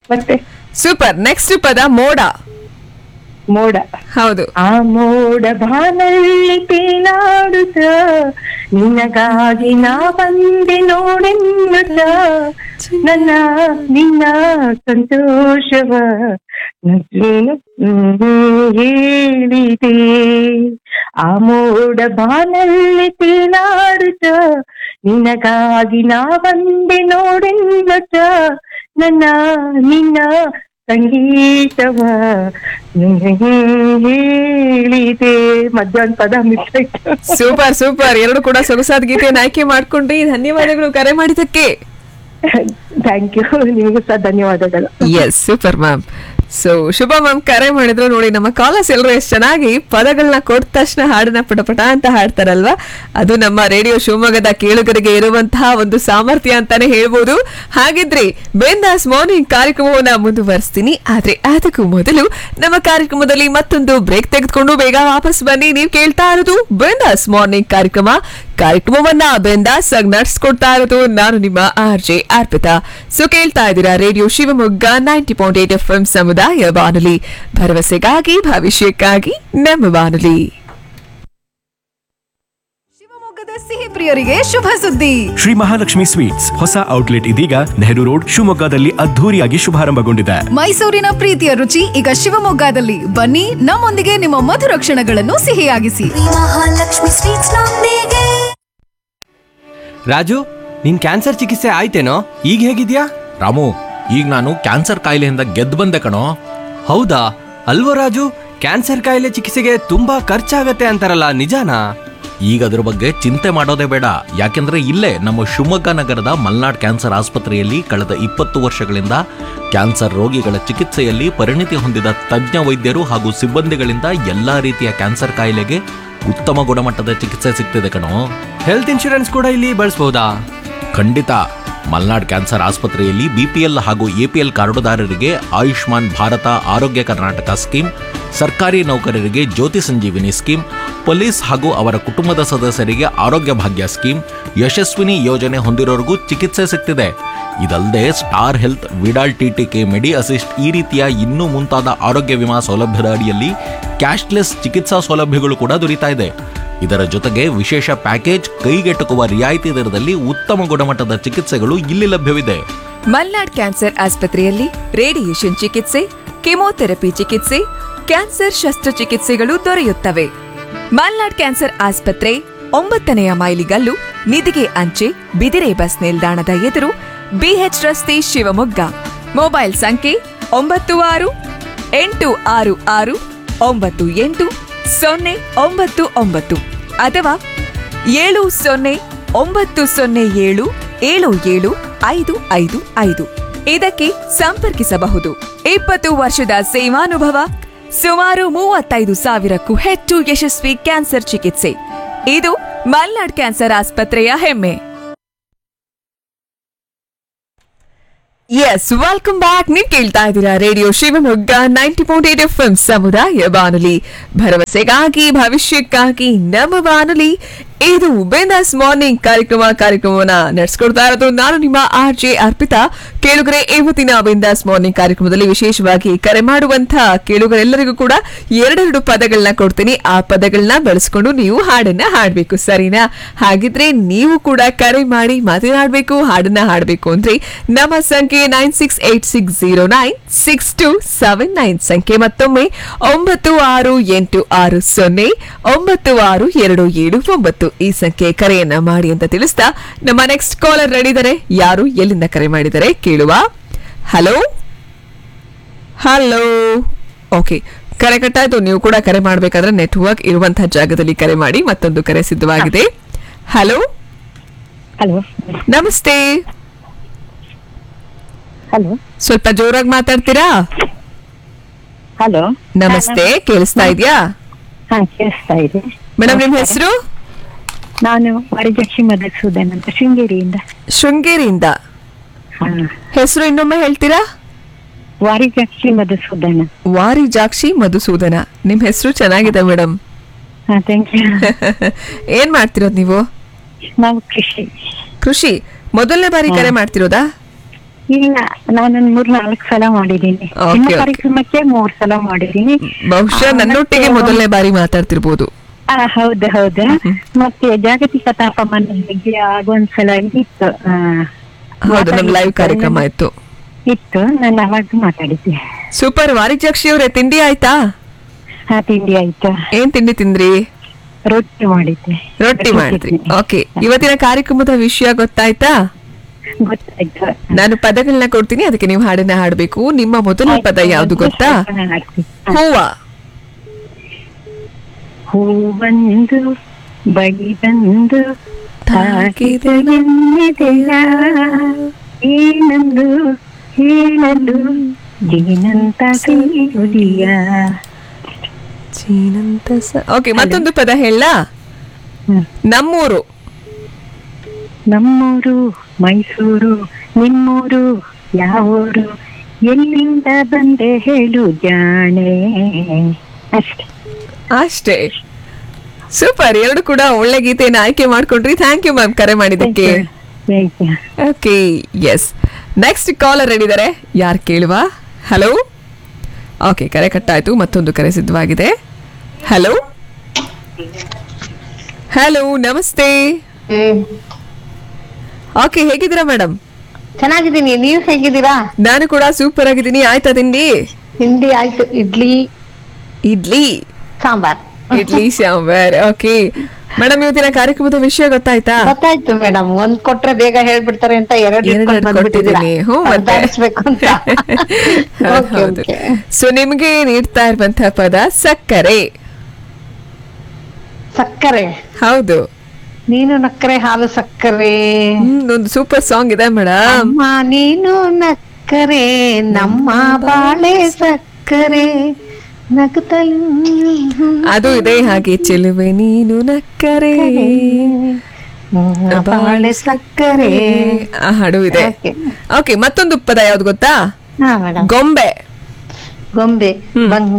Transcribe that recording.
ಮತ್ತೆ super next ಪದ ಮೋಡ ಮೋಡ ಹೌದು ಆ ಮೋಡ ಬಾನಲ್ಲಿ ತೇಲಾಡುತ್ತ ನಿನಗಾಗಿ ನಾ ಬಂದೆ ನೋಡೆನ್ನುತ್ತ ನನ್ನ ನಿನ್ನ ಸಂತೋಷವ ನೀನು ಹೇಳಿದೆ ಆ ಮೋಡ ಬಾನಲ್ಲಿ ತೇಲಾಡುತ್ತ ನಿನಗಾಗಿ ನಾ ಬಂದೆ ನೋಡೆನ್ನುತ್ತ ನನ್ನ ನಿನ್ನ ಸಂಗೀತವ ಹೇಳಿದೆ ಮಧ್ಯಾಹ್ನ ಪದ ಮಿಸ್ ಆಯ್ತು ಸೂಪರ್ ಸೂಪರ್ ಎರಡು ಕೂಡ ಸೊಗಸಾದ ಗೀತೆಯನ್ನು ಆಯ್ಕೆ ಮಾಡ್ಕೊಂಡ್ರಿ ಧನ್ಯವಾದಗಳು ಕರೆ ಮಾಡಿದ್ದಕ್ಕೆ ಥ್ಯಾಂಕ್ ಯು ನಿಮಗೂ ಸಹ ಧನ್ಯವಾದಗಳು ಎಸ್ ಸೂಪರ್ ಮ್ಯಾಮ್ ಸೊ ಶುಭ ಮ್ಯಾಮ್ ಕರೆ ಮಾಡಿದ್ರು ನೋಡಿ ನಮ್ಮ ಕಾಲರ್ಸ್ ಎಲ್ಲರೂ ಎಷ್ಟು ಚೆನ್ನಾಗಿ ಪದಗಳನ್ನ ಕೊಟ್ಟ ತಕ್ಷಣ ಹಾಡನ್ನ ಪಟಪಟ ಅಂತ ಹಾಡ್ತಾರಲ್ವಾ ಅದು ನಮ್ಮ ರೇಡಿಯೋ ಶಿವಮೊಗ್ಗದ ಕೇಳುಗರಿಗೆ ಇರುವಂತಹ ಒಂದು ಸಾಮರ್ಥ್ಯ ಅಂತಾನೆ ಹೇಳ್ಬೋದು ಹಾಗಿದ್ರೆ ಬೇಂದಾಸ್ ಮಾರ್ನಿಂಗ್ ಕಾರ್ಯಕ್ರಮವನ್ನ ಮುಂದುವರಿಸ್ತೀನಿ ಆದ್ರೆ ಅದಕ್ಕೂ ಮೊದಲು ನಮ್ಮ ಕಾರ್ಯಕ್ರಮದಲ್ಲಿ ಮತ್ತೊಂದು ಬ್ರೇಕ್ ತೆಗೆದುಕೊಂಡು ಬೇಗ ವಾಪಸ್ ಬನ್ನಿ ನೀವು ಕೇಳ್ತಾ ಇರೋದು ಬೇಂದಾಸ್ ಮಾರ್ನಿಂಗ್ ಕಾರ್ಯಕ್ರಮ ಕಾರ್ಯಕ್ರಮವನ್ನ ಬೆಂದಾಸ್ ಆಗಿ ನಡ್ಸ್ಕೊಡ್ತಾ ಇರೋದು ನಾನು ನಿಮ್ಮ ಆರ್ ಜೆ ಅರ್ಪಿತಾ ಸೊ ಕೇಳ್ತಾ ಇದ್ದೀರಾ radio Shivamogga ninety point eight F M ಸಮುದಾಯ ಬಾನುಲಿ ಭರವಸೆಗಾಗಿ ಭವಿಷ್ಯಕ್ಕಾಗಿ ನಮ್ಮ ಬಾನುಲಿ ಶಿವಮೊಗ್ಗದ ಸಿಹಿ ಪ್ರಿಯರಿಗೆ ಶುಭ ಸುದ್ದಿ ಶ್ರೀ ಮಹಾಲಕ್ಷ್ಮಿ ಸ್ವೀಟ್ಸ್ ಹೊಸ ಔಟ್ಲೆಟ್ ಇದೀಗ ನೆಹರು ರೋಡ್ ಶಿವಮೊಗ್ಗದಲ್ಲಿ ಅದ್ಧೂರಿಯಾಗಿ ಶುಭಾರಂಭಗೊಂಡಿದೆ ಮೈಸೂರಿನ ಪ್ರೀತಿಯ ರುಚಿ ಈಗ ಶಿವಮೊಗ್ಗದಲ್ಲಿ ಬನ್ನಿ ನಮ್ಮೊಂದಿಗೆ ನಿಮ್ಮ ಮಧುರ ಕ್ಷಣಗಳನ್ನು ಸಿಹಿಯಾಗಿಸಿ ಮಹಾಲಕ್ಷ್ಮಿ ಸ್ವೀಟ್ಸ್ ನೊಂದಿಗೆ ರಾಜು ನಿನ್ ಕ್ಯಾನ್ಸರ್ ಚಿಕಿತ್ಸೆ ಆಯ್ತೇನೋ ಈಗ ಹೇಗಿದ್ಯಾ ರಾಮು ಈಗ ನಾನು ಕ್ಯಾನ್ಸರ್ ಕಾಯಿಲೆಯಿಂದ ಗೆದ್ದು ಬಂದೆ ಕಣೋ ಹೌದಾ ಅಲ್ವೋ ರಾಜು ಕ್ಯಾನ್ಸರ್ ಕಾಯಿಲೆ ಚಿಕಿತ್ಸೆಗೆ ತುಂಬಾ ಖರ್ಚಾಗತ್ತೆ ಅಂತಾರಲ್ಲ ನಿಜಾನಾ ಈಗ ಅದ್ರ ಬಗ್ಗೆ ಚಿಂತೆ ಮಾಡೋದೇ ಬೇಡ ಯಾಕೆಂದ್ರೆ ಇಲ್ಲೇ ನಮ್ಮ ಶಿವಮೊಗ್ಗ ನಗರದ ಮಲ್ನಾಡ್ ಕ್ಯಾನ್ಸರ್ ಆಸ್ಪತ್ರೆಯಲ್ಲಿ ಕಳೆದ ಇಪ್ಪತ್ತು ವರ್ಷಗಳಿಂದ ಕ್ಯಾನ್ಸರ್ ರೋಗಿಗಳ ಚಿಕಿತ್ಸೆಯಲ್ಲಿ ಪರಿಣಿತಿ ಹೊಂದಿದ ತಜ್ಞ ವೈದ್ಯರು ಹಾಗೂ ಸಿಬ್ಬಂದಿಗಳಿಂದ ಎಲ್ಲಾ ರೀತಿಯ ಕ್ಯಾನ್ಸರ್ ಕಾಯಿಲೆಗೆ ಉತ್ತಮ ಗುಣಮಟ್ಟದ ಚಿಕಿತ್ಸೆ ಸಿಗ್ತಿದೆ ಕಣೋ ಹೆಲ್ತ್ ಇನ್ಶೂರೆನ್ಸ್ ಕೂಡ ಇಲ್ಲಿ ಬಳಸ್ಬೋದಾ ಖಂಡಿತ ಮಲ್ನಾಡ್ ಕ್ಯಾನ್ಸರ್ ಆಸ್ಪತ್ರೆಯಲ್ಲಿ ಬಿಪಿಎಲ್ ಹಾಗೂ ಎಪಿಎಲ್ ಕಾರ್ಡುದಾರರಿಗೆ ಆಯುಷ್ಮಾನ್ ಭಾರತ ಆರೋಗ್ಯ ಕರ್ನಾಟಕ ಸ್ಕೀಮ್ ಸರ್ಕಾರಿ ನೌಕರರಿಗೆ ಜ್ಯೋತಿ ಸಂಜೀವಿನಿ ಸ್ಕೀಮ್ ಪೊಲೀಸ್ ಹಾಗೂ ಅವರ ಕುಟುಂಬದ ಸದಸ್ಯರಿಗೆ ಆರೋಗ್ಯ ಭಾಗ್ಯ ಸ್ಕೀಮ್ ಯಶಸ್ವಿನಿ ಯೋಜನೆ ಹೊಂದಿರೋರಿಗೂ ಚಿಕಿತ್ಸೆ ಸಿಗ್ತಿದೆ ಇದಲ್ಲದೆ star health Vidal TTK medi assist ಈ ರೀತಿಯ ಇನ್ನೂ ಮುಂತಾದ ಆರೋಗ್ಯ ವಿಮಾ ಸೌಲಭ್ಯದ ಅಡಿಯಲ್ಲಿ ಕ್ಯಾಶ್ಲೆಸ್ ಚಿಕಿತ್ಸಾ ಸೌಲಭ್ಯಗಳು ಕೂಡ ದೊರೀತಾ ಇದೆ ಇದರ ಜೊತೆಗೆ ವಿಶೇಷ ಪ್ಯಾಕೇಜ್ ಕೈಗೆಟುಕುವ ರಿಯಾಯಿತಿ ದರದಲ್ಲಿ ಉತ್ತಮ ಗುಣಮಟ್ಟದ ಚಿಕಿತ್ಸೆಗಳು ಇಲ್ಲಿ ಲಭ್ಯವಿದೆ ಮಲ್ನಾಡ್ ಕ್ಯಾನ್ಸರ್ ಆಸ್ಪತ್ರೆಯಲ್ಲಿ ರೇಡಿಯೇಷನ್ ಚಿಕಿತ್ಸೆ ಕೆಮೊಥೆರಪಿ ಚಿಕಿತ್ಸೆ ಕ್ಯಾನ್ಸರ್ ಶಸ್ತ್ರಚಿಕಿತ್ಸೆಗಳು ದೊರೆಯುತ್ತವೆ ಮಲ್ನಾಡ್ ಕ್ಯಾನ್ಸರ್ ಆಸ್ಪತ್ರೆ ಒಂಬತ್ತನೆಯ ಮೈಲಿಗಲ್ಲು ನಿಧಿಗೆ ಅಂಚೆ ಬಿದಿರೆ ಬಸ್ ನಿಲ್ದಾಣದ ಎದುರು ಬಿಎಚ್ ರಸ್ತೆ ಶಿವಮೊಗ್ಗ ಮೊಬೈಲ್ ಸಂಖ್ಯೆ ಒಂಬತ್ತು ಆರು ಎಂಟು ಆರು ಆರು ಒಂಬತ್ತು ಎಂಟು ಸೊನ್ನೆ ಒಂಬತ್ತು ಒಂಬತ್ತು ಅಥವಾ ಏಳು ಸೊನ್ನೆ ಒಂಬತ್ತು ಸೊನ್ನೆ ಏಳು ಏಳು ಏಳು ಐದು ಐದು ಐದು ಇದಕ್ಕೆ ಸಂಪರ್ಕಿಸಬಹುದು ಇಪ್ಪತ್ತು ವರ್ಷದ ಸೇವಾನುಭವ ಸುಮಾರು ಮೂವತ್ತೈದು ಸಾವಿರಕ್ಕೂ ಹೆಚ್ಚು ಯಶಸ್ವಿ ಕ್ಯಾನ್ಸರ್ ಚಿಕಿತ್ಸೆ ಇದು ಮಲ್ನಾಡ್ ಕ್ಯಾನ್ಸರ್ ಆಸ್ಪತ್ರೆಯ ಹೆಮ್ಮೆ ಎಸ್ ವೆಲ್ಕಮ್ ಬ್ಯಾಕ್ ನೀವು ಕೇಳ್ತಾ ಇದ್ದೀರಾ radio Shivamogga ninety point eight F ಸಮುದಾಯ ಬಾನುಲಿ ಭರವಸೆಗಾಗಿ ಭವಿಷ್ಯಕ್ಕಾಗಿ ನಮ್ಮ ಬಾನುಲಿ ಇದು ಬೆಂದಾಸ್ ಮಾರ್ನಿಂಗ್ ಕಾರ್ಯಕ್ರಮ ಕಾರ್ಯಕ್ರಮವನ್ನ ನಡೆಸ್ಕೊಡ್ತಾ ಇರೋದು ನಾನು ನಿಮ್ಮ ಆರ್ ಜೆ ಅರ್ಪಿತಾ ಕೇಳುಗರೆ ಇವತ್ತಿನ ಬೆಂದಾಸ್ ಮಾರ್ನಿಂಗ್ ಕಾರ್ಯಕ್ರಮದಲ್ಲಿ ವಿಶೇಷವಾಗಿ ಕರೆ ಮಾಡುವಂತ ಕೇಳುಗರೆಲ್ಲರಿಗೂ ಕೂಡ ಎರಡೆರಡು ಪದಗಳನ್ನ ಕೊಡ್ತೀನಿ ಆ ಪದಗಳನ್ನ ಬಳಸ್ಕೊಂಡು ನೀವು ಹಾಡನ್ನ ಹಾಡ್ಬೇಕು ಸರಿನಾ ಹಾಗಿದ್ರೆ ನೀವು ಕೂಡ ಕರೆ ಮಾಡಿ ಮಾತನಾಡಬೇಕು ಹಾಡನ್ನ ಹಾಡಬೇಕು ಅಂದ್ರೆ ನಮ್ಮ ಸಂಖ್ಯೆ nine six eight six zero nine six two seven nine ಸಂಖ್ಯೆ ಮತ್ತೊಮ್ಮೆ ಒಂಬತ್ತು ಆರು ಎಂಟು ಆರು ಸೊನ್ನೆ ಒಂಬತ್ತು ಆರು ಎರಡು ಏಳು ಒಂಬತ್ತು ಈ ಸಂಖ್ಯೆ ಕರೆಯನ್ನ ಮಾಡಿ ಅಂತ ತಿಳಿಸ್ತಾ ನಮ್ಮ ನೆಕ್ಸ್ಟ್ ಕಾಲರ್ ರೆಡಿ ಇದ್ದಾರೆ ಯಾರು ಎಲ್ಲಿಂದ ಕರೆ ಮಾಡಿದ್ದಾರೆ ಕೇಳುವ ಹಲೋ ಹಲೋ ಓಕೆ ಕರೆ ಕಟ್ಟಾಯ್ತು ನೀವು ಕೂಡ ಕರೆ ಮಾಡಬೇಕಾದ್ರೆ ನೆಟ್ವರ್ಕ್ ಇರುವಂತಹ ಜಾಗದಲ್ಲಿ ಕರೆ ಮಾಡಿ ಮತ್ತೊಂದು ಕರೆ ಸಿದ್ಧವಾಗಿದೆ ಹಲೋ ಹಲೋ ನಮಸ್ತೆ ಹಲೋ ಸ್ವಲ್ಪ ಜೋರಾಗಿ ಮಾತಾಡ್ತೀರಾ ಹಲೋ ನಮಸ್ತೆ ಕೇಳಿಸ್ತಾ ಇದೆಯಾ ಹಾ ಕೇಳಿಸ್ತಾ ಇದೆ ಮೇಡಮ್ ನಿಮ್ ಹೆಸರು ನಾನು ವರಜಕ್ಷಿ ಮಧುಸೂದನ್ ಅಂತ ಶೃಂಗೇರಿಯಿಂದ ಶೃಂಗೇರಿಯಿಂದ ಹಾ ಹೆಸರು ಇನ್ನೊಮ್ಮೆ ಹೇಳ್ತೀರಾ ವಾರಿಜಕ್ಷಿ ಮಧುಸೂದನ್ ವಾರಿಜಾಕ್ಷಿ ಮಧುಸೂದನ ನಿಮ್ ಹೆಸರು ಚೆನ್ನಾಗಿದೆ ಮೇಡಮ್ ಹಾ ಥ್ಯಾಂಕ್ ಯು ಏನ್ ಮಾಡ್ತಿರೋದ್ ನೀವು ನಾವು ಕೃಷಿ ಕೃಷಿ ಮೊದಲನೇ ಬಾರಿ ಕರೆ ಮಾಡ್ತಿರೋದಾ ಇಲ್ಲ ನಾನೊಂದ್ ಮೂರ್ ನಾಲ್ಕು ಸಲ ಮಾಡಿದ್ದೀನಿ Okay, ನಿಮ್ಮ okay. ಕಾರ್ಯಕ್ರಮಕ್ಕೆ ಮೂರ್ ಸಲ ಮಾಡಿದ್ದೀನಿ ಬಹುಶಃ ಆ, ನನ್ನೊಟ್ಟಿಗೆ ಮತ್ತೆ- ಮೊದಲನೇ ಬಾರಿ ಮಾತಾಡ್ತಿರ್ಬೋದು ಆ, ಹೌದು ಹೌದು ಮತ್ತೆ ಜಾಗತಿಕ ತಾಪಮಾನದ ಬಗ್ಗೆ ಆಗೊಂದ್ಸಲ ಇತ್ತು ಆ, ಹೌದು ನಮ್ ಲೈವ್ ಕಾರ್ಯಕ್ರಮ ಇತ್ತು ಇತ್ತು ನಾನು ಅವಾಗ ಮಾತಾಡಿದ್ದೆ ಸೂಪರ್ ವಾರಿಜಾಕ್ಷಿ ಅವರೇ ತಿಂಡಿ ಆಯ್ತಾ ಹಾ ತಿಂಡಿ ಆಯ್ತು ಏನ್ ತಿಂಡಿ ತಿಂದ್ರಿ ರೊಟ್ಟಿ ಮಾಡಿದ್ದೆ ರೊಟ್ಟಿ ಮಾಡಿದ್ರಿ ಓಕೆ ಇವತ್ತಿನ ಕಾರ್ಯಕ್ರಮದ ವಿಷಯ ಗೊತ್ತಾಯ್ತಾ ಗೊತ್ತಾಯ್ತು ನಾನು ಪದಗಳನ್ನ ಕೊಡ್ತೀನಿ ಅದಕ್ಕೆ ನೀವು ಹಾಡನ್ನ ಹಾಡ್ಬೇಕು ನಿಮ್ಮ ಮೊದಲ ಪದ ಯಾವ್ದು ಗೊತ್ತಾ ನಾನು ಹಾಡ್ತೀನಿ. ಹೂವ ಹೂವೊಂದು ಬಳಿ ಬಂದು ತಾಕಿದ ಎನ್ನಿದೆಯ ಏನಂದು ಹೇಳಲು ಜೀನಂತ ಸಿಗುದಿಯ ಓಕೆ ಮತ್ತೊಂದು ಪದ ಹೇಳ ಹ್ಮ್. ನಮ್ಮೂರು ನಮ್ಮೂರು ಮೈಸೂರು ನಿಮ್ಮೂರು ಯಾವೂರು ಎಲ್ಲಿಂದ ಬಂದೆ ಹೇಳು ಜಾಣೆ ಅಷ್ಟೇ ಅಷ್ಟೇ ಸೂಪರ್ ಎರಡು ಕೂಡ ಒಳ್ಳೆ ಗೀತೆಯನ್ನು ಆಯ್ಕೆ ಮಾಡ್ಕೊಂಡ್ರಿ ಥ್ಯಾಂಕ್ ಯು ಮ್ಯಾಮ್ ಕರೆ ಮಾಡಿದ್ದಕ್ಕೆ Thank you. Okay yes next caller ರೆಡಿದ್ದಾರೆ ಯಾರು ಕೇಳುವ ಹಲೋ ಓಕೆ ಕರೆ ಕಟ್ಟಾಯ್ತು ಮತ್ತೊಂದು ಕರೆ ಸಿದ್ಧವಾಗಿದೆ ಹಲೋ ಹಲೋ ನಮಸ್ತೆ ಓಕೆ ಹೇಗಿದ್ದೀರಾ ಮೇಡಮ್ ಚೆನ್ನಾಗಿದ್ದೀನಿ ನೀವ್ ಹೇಗಿದ್ದೀರಾ ನಾನು ಕೂಡ ಸೂಪರ್ ಆಗಿದ್ದೀನಿ ಆಯ್ತಾ ತಿಂಡಿ ತಿಂಡಿ ಆಯ್ತು ಇಡ್ಲಿ ಇಡ್ಲಿ ಸಾಂಬಾರ್ ಇಡ್ಲಿ ಸಾಂಬಾರ್ ಓಕೆ ಮೇಡಮ್ ಇವತ್ತಿನ ಕಾರ್ಯಕ್ರಮದ ವಿಷಯ ಗೊತ್ತಾಯ್ತಾ ಗೊತ್ತಾಯ್ತು ಮೇಡಮ್ ಒಂದ್ ಕೊಟ್ರೆ ಬೇಗ ಹೇಳ್ಬಿಡ್ತಾರೆ ಅಂತ ಎರಡು ಎರಡೆರಡು ಕೊಟ್ಟಿದ್ದೀನಿ ಹ್ಞೂ ಮತ್ತೆ ಮಾತಾಡಿಸ್ಬೇಕು ಅಂತ Okay, ಹೌದು okay. ಸೊ ನಿಮ್ಗೆ ನೀಡ್ತಾ ಇರುವಂತಹ ಪದ ಸಕ್ಕರೆ ಸಕ್ಕರೆ ಹೌದು ನೀನು ನಕ್ಕರೆ ಹಾಲು ಸಕ್ಕರೆ ಹ್ಮ್, ಒಂದು ಸೂಪರ್ ಸಾಂಗ್ ಇದೆ ಮೇಡಮ್ ಅಮ್ಮ ನೀನು ನಕ್ಕರೆ ನಮ್ಮ ಬಾಳೆ ಸಕ್ಕರೆ ನಗುತ್ತಲು ಅದು ಇದೆ ಹಾಗೆ ಚೆಲುವೆ ನೀನು ನಕ್ಕರೆ ನಮ್ಮ ಬಾಳೆ ಸಕ್ಕರೆ ಆ ಹಾಡು ಇದೆ Okay. ಓಕೆ ಮತ್ತೊಂದು ಪದ ಯಾವ್ದು ಗೊತ್ತಾ ಹಾ ಮೇಡಮ್ ಗೊಂಬೆ ಗೊಂಬೆ ಬಂಗ್